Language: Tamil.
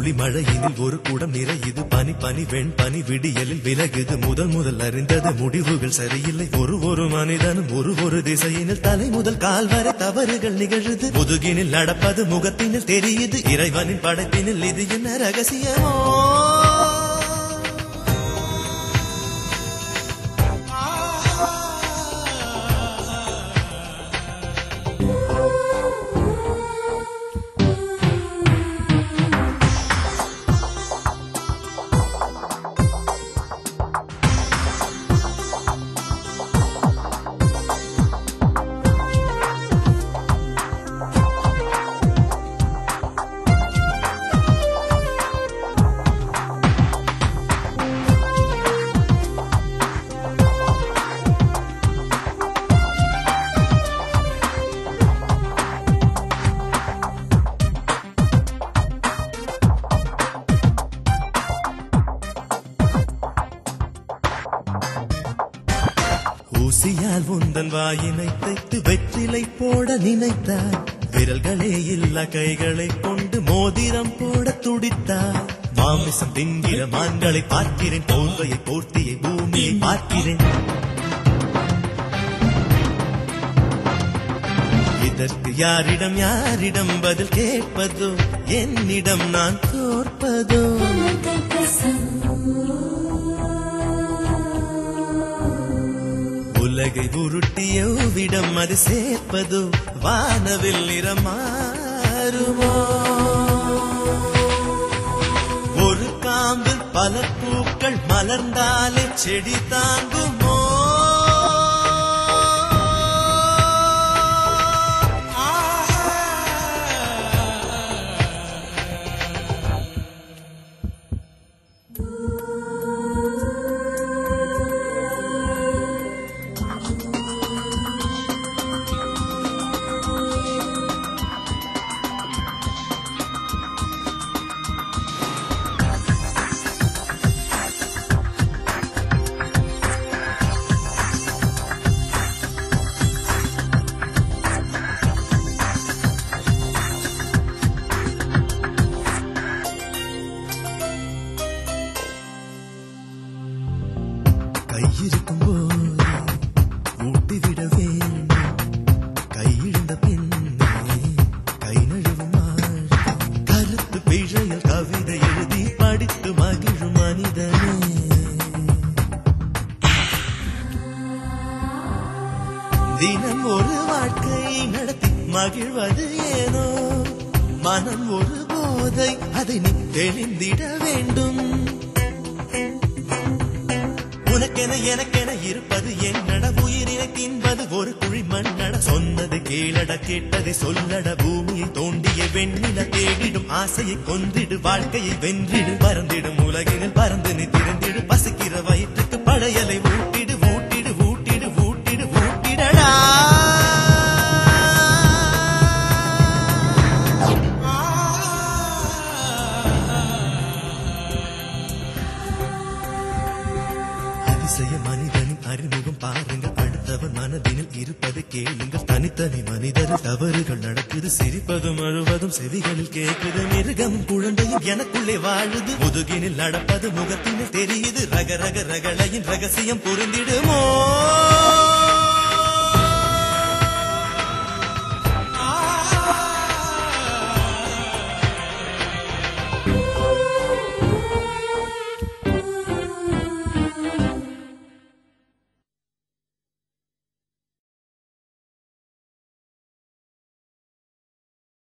துளி மழையினில் ஒரு குடம் நிறையுது பனி பனி வெண் பனி விடியலில் விலகுது முதல் முதல் அறிந்தது முடிவுகள் சரியில்லை ஒரு ஒரு மனிதனும் ஒரு ஒரு திசையினில் தலை முதல் கால் வரை தவறுகள் நிகழுது முதுகினில் நடப்பது முகத்தினில் தெரியுது இறைவனின் படைப்பினில் இது என்ன ரகசியமோ ஊசியால் உந்தன் வாயினை தைத்து வெற்றிலை போட நினைத்தார் விரல்களே இல்ல கைகளை கொண்டு மோதிரம் போட துடித்தார் மாமிசம் தின்கிற மான்களை பார்க்கிறேன் தோல்வையை போர்த்தியை பூமியை பார்க்கிறேன் இதற்கு யாரிடம் யாரிடம் பதில் கேட்பதோ என்னிடம் நான் தோற்பதோ உலகை உருட்டியவிடம் அது சேர்ப்பதோ வானவில் நிறம் மாறுமோ ஒரு காம்பில் பல பூக்கள் மலர்ந்தாலே செடி தாங்குமோ கையிருக்கும் போது ஊட்டிவிட வேண்டும் கையிழந்த பின்னே கை நழுவுமாள் கருத்து பிழையில் கவிதை எழுதி படித்து மகிழும் மனிதனே தினம் ஒரு வாழ்க்கை நடத்தி மகிழ்வது ஏனோ மனம் ஒரு போதை அதை நீ தெளிந்திட வேண்டும் உனக்கென எனக்கென இருப்பது என்னட உயிரினை தின்பது ஒரு குழி மண்ணட சொன்னது கேளட கேட்டதை சொல்லட பூமியை தோண்டிய வெண்ணில தேடிடும் ஆசையை கொன்றிடு வாழ்க்கையை வென்றிடு பறந்திடும் உலகினில் பறந்து நீ திறந்திடு பசிக்கிற வயிற்றுக்கு பழையலை ஊட்டிடு ஊட்டிடு ஊட்டிடு ஊட்டிடு ஊட்டிடடா அதிசய மனிதனின் அறிமுகம் பாருங்க அடுத்தவன் மனதினில் இருப்பது கேளுங்கள் தனித்தனி மனிதர் தவறுகள் நடக்குது சிரிப்பதும் அழுவதும் செவிகளில் கேட்குது மிருகம் குழந்தையும் எனக்குள்ளே வாழுது முதுகினில் நடப்பது முகத்தினில் தெரியுது ரக ரக ரகளையின் ரகசியம் புரிந்திடுமோ